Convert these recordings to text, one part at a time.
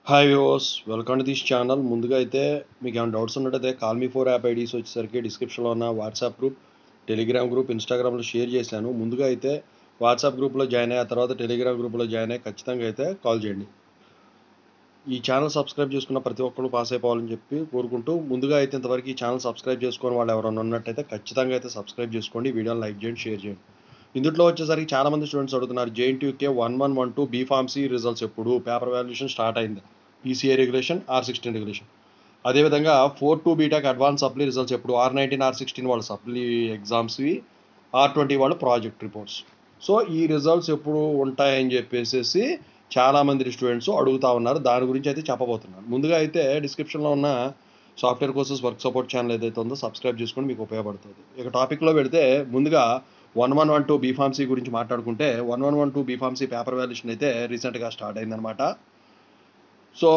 hi viewers welcome to this channel ముందుగా అయితే మీకు ఏమైనా డౌట్స్ ఉన్నట్టయితే call me for app IDs వచ్చేసరికి డిస్క్రిప్షన్లో ఉన్న వాట్సాప్ గ్రూప్ టెలిగ్రామ్ గ్రూప్ ఇన్స్టాగ్రామ్లో షేర్ చేశాను ముందుగా అయితే వాట్సాప్ గ్రూప్లో జాయిన్ అయ్యి ఆ తర్వాత టెలిగ్రామ్ గ్రూప్లో జాయిన్ అయ్యి ఖచ్చితంగా అయితే కాల్ చేయండి ఈ ఛానల్ సబ్స్క్రైబ్ చేసుకున్న ప్రతి ఒక్కరు పాస్ అయిపోవాలని చెప్పి కోరుకుంటూ ముందుగా అయితే ఇంతవరకు ఈ ఛానల్ సబ్స్క్రైబ్ చేసుకుని వాళ్ళు ఎవరైనా ఉన్నట్టయితే ఖచ్చితంగా అయితే సబ్స్క్రైబ్ చేసుకోండి వీడియోని లైక్ చేయండి షేర్ చేయండి ఇందులో వచ్చేసరికి చాలా మంది స్టూడెంట్స్ అడుగుతున్నారు JNTUK one one one two B pharmacy results ఎప్పుడు పేపర్ వాల్యుయేషన్ స్టార్ట్ అయింది ECA regulation R sixteen regulation అదేవిధంగా four two BTech advance supply results ఎప్పుడు ఆర్ నైన్టీన్ ఆర్ సిక్స్టీన్ వాళ్ళ సప్లీ ఎగ్జామ్స్వి ఆర్ ట్వంటీ వాళ్ళు ప్రాజెక్ట్ రిపోర్ట్స్ సో ఈ results ఎప్పుడు ఉంటాయని చెప్పేసి చాలామంది స్టూడెంట్స్ అడుగుతా ఉన్నారు దాని గురించి అయితే చెప్పబోతున్నాను ముందుగా అయితే డిస్క్రిప్షన్లో ఉన్న software courses work support channel ఏదైతే ఉందో సబ్స్క్రైబ్ చేసుకొని మీకు ఉపయోగపడుతుంది ఇక టాపిక్లో పెడితే ముందుగా one one one two B pharmacy గురించి మాట్లాడుకుంటే one one one two B pharmacy paper valuation అయితే రీసెంట్గా స్టార్ట్ అయిందనమాట సో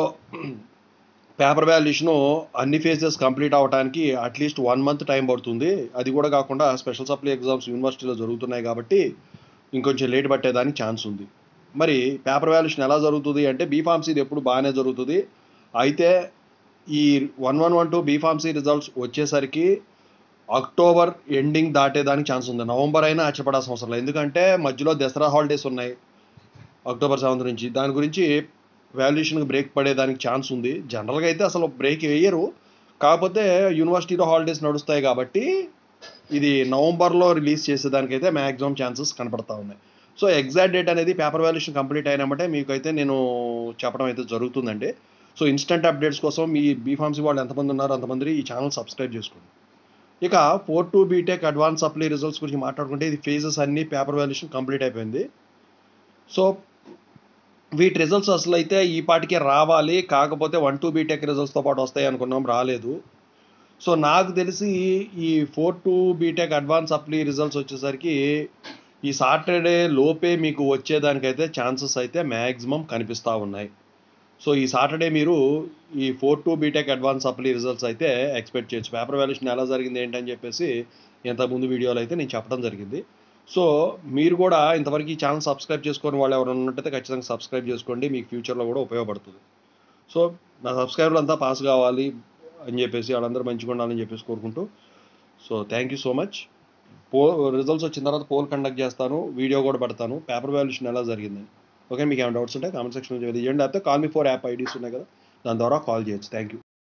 పేపర్ వాల్యుయేషను అన్ని ఫేజెస్ కంప్లీట్ అవ్వడానికి అట్లీస్ట్ వన్ మంత్ టైం పడుతుంది అది కూడా కాకుండా స్పెషల్ సప్లై ఎగ్జామ్స్ యూనివర్సిటీలో జరుగుతున్నాయి కాబట్టి ఇంకొంచెం లేట్ పట్టేదానికి ఛాన్స్ ఉంది మరి పేపర్ వాల్యుయేషన్ ఎలా జరుగుతుంది అంటే బీఫార్మసీ ఇది ఎప్పుడు బాగానే జరుగుతుంది అయితే ఈ one one one two B pharmacy results వచ్చేసరికి అక్టోబర్ ఎండింగ్ దాటేదానికి ఛాన్స్ ఉంది నవంబర్ అయినా ఆశ్చర్యపడాల్సిన అవసరం లేదు ఎందుకంటే మధ్యలో దసరా హాలిడేస్ ఉన్నాయి అక్టోబర్ సెవెంత్ నుంచి దాని గురించి వాల్యుయేషన్కి బ్రేక్ పడేదానికి ఛాన్స్ ఉంది జనరల్గా అయితే అసలు బ్రేక్ వేయరు కాకపోతే యూనివర్సిటీలో హాలిడేస్ నడుస్తాయి కాబట్టి ఇది నవంబర్లో రిలీజ్ చేసేదానికైతే మ్యాక్సిమం ఛాన్సెస్ కనపడతా ఉన్నాయి సో ఎగ్జాక్ట్ డేట్ అనేది పేపర్ వాల్యుయేషన్ కంప్లీట్ అయినామంటే మీకైతే నేను చెప్పడం అయితే జరుగుతుందండి సో ఇన్స్టెంట్ అప్డేట్స్ కోసం మీ బీఫార్మసీ వాళ్ళు ఎంతమంది ఉన్నారో అంతమంది ఈ ఛానల్ సబ్స్క్రైబ్ చేసుకోండి ఇక four two BTech advance supply results గురించి మాట్లాడుకుంటే ఇది ఫేజెస్ అన్ని పేపర్ వాల్యుయేషన్ కంప్లీట్ అయిపోయింది సో వీటి రిజల్ట్స్ అసలు అయితే ఈ పాటికే రావాలి కాకపోతే వన్ టూ బీటెక్ రిజల్ట్స్తో పాటు వస్తాయి అనుకున్నాం రాలేదు సో నాకు తెలిసి ఈ four two BTech advance supply results వచ్చేసరికి ఈ సాటర్డే లోపే మీకు వచ్చేదానికైతే ఛాన్సెస్ అయితే మ్యాక్సిమం కనిపిస్తూ ఉన్నాయి సో ఈ సాటర్డే మీరు ఈ four two BTech advance supply results అయితే ఎక్స్పెక్ట్ చేయొచ్చు పేపర్ వాల్యుయేషన్ ఎలా జరిగింది ఏంటని చెప్పేసి ఇంతకుముందు వీడియోలో అయితే నేను చెప్పడం జరిగింది సో మీరు కూడా ఇంతవరకు ఈ ఛానల్ సబ్స్క్రైబ్ చేసుకొని వాళ్ళు ఎవరైనా ఉన్నట్టయితే ఖచ్చితంగా సబ్స్క్రైబ్ చేసుకోండి మీకు ఫ్యూచర్లో కూడా ఉపయోగపడుతుంది సో నా సబ్స్క్రైబర్లు అంతా పాస్ కావాలి అని చెప్పేసి వాళ్ళందరూ మంచిగా ఉండాలని చెప్పేసి కోరుకుంటూ so thank you so much పో రిజల్ట్స్ వచ్చిన తర్వాత పోల్ కండక్ట్ చేస్తాను వీడియో కూడా పెడతాను పేపర్ వాల్యుయేషన్ ఎలా జరిగిందని ఓకే మీకు ఏమైనా డౌట్స్ ఉంటే కామెంట్ సెక్షన్లో తెలియజేయండి లేకపోతే call me for app IDs ఉన్నాయి కదా దాని ద్వారా కాల్ చేయొచ్చు థ్యాంక్ యూ